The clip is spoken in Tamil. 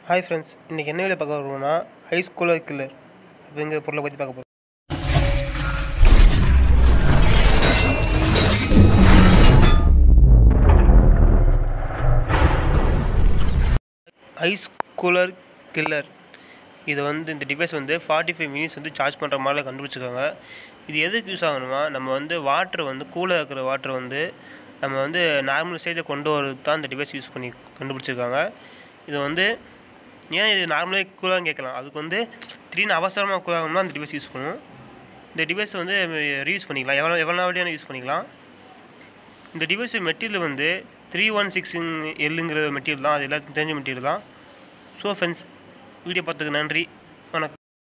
ஹாய் ஃப்ரெண்ட்ஸ் இன்றைக்கி என்ன வேலை பார்க்க வருவோம்னா ஐஸ் கூலர் கில்லர் அப்படிங்கிற பொருளை பற்றி பார்க்க போகிறோம் ஐஸ் கூலர் கில்லர் இது வந்து இந்த டிவைஸ் வந்து ஃபார்ட்டி ஃபைவ் மினிட்ஸ் வந்து சார்ஜ் பண்ணுற மாதிரி கண்டுபிடிச்சிருக்காங்க இது எதுக்கு யூஸ் ஆகணுமா நம்ம வந்து வாட்டர் வந்து கூலாக இருக்கிற வாட்டர் வந்து நம்ம வந்து நார்மல் ஸ்டேஜில் கொண்டு வரதுக்கு தான் இந்த டிவைஸ் யூஸ் பண்ணி கண்டுபிடிச்சிருக்காங்க இது வந்து ஏன் இது நார்மலாக கூலாக கேட்கலாம் அதுக்கு வந்து திடீர்னு அவசரமாக கூலாகணும்னா அந்த டிவைஸ் யூஸ் பண்ணும் இந்த டிவைஸ் வந்து ரீயூஸ் பண்ணிக்கலாம் எவ்வளோ எவ்வளோ நாள் யூஸ் பண்ணிக்கலாம் இந்த டிவைஸ் மெட்டீரியல் வந்து த்ரீ ஒன் சிக்ஸ் எல்லுங்கிற மெட்டீரியல் தான் அது எல்லாத்துக்கும் தெரிஞ்ச மெட்டீரியல் தான் ஸோ ஃப்ரெண்ட்ஸ் வீடியோ பார்த்ததுக்கு நன்றி வணக்கம்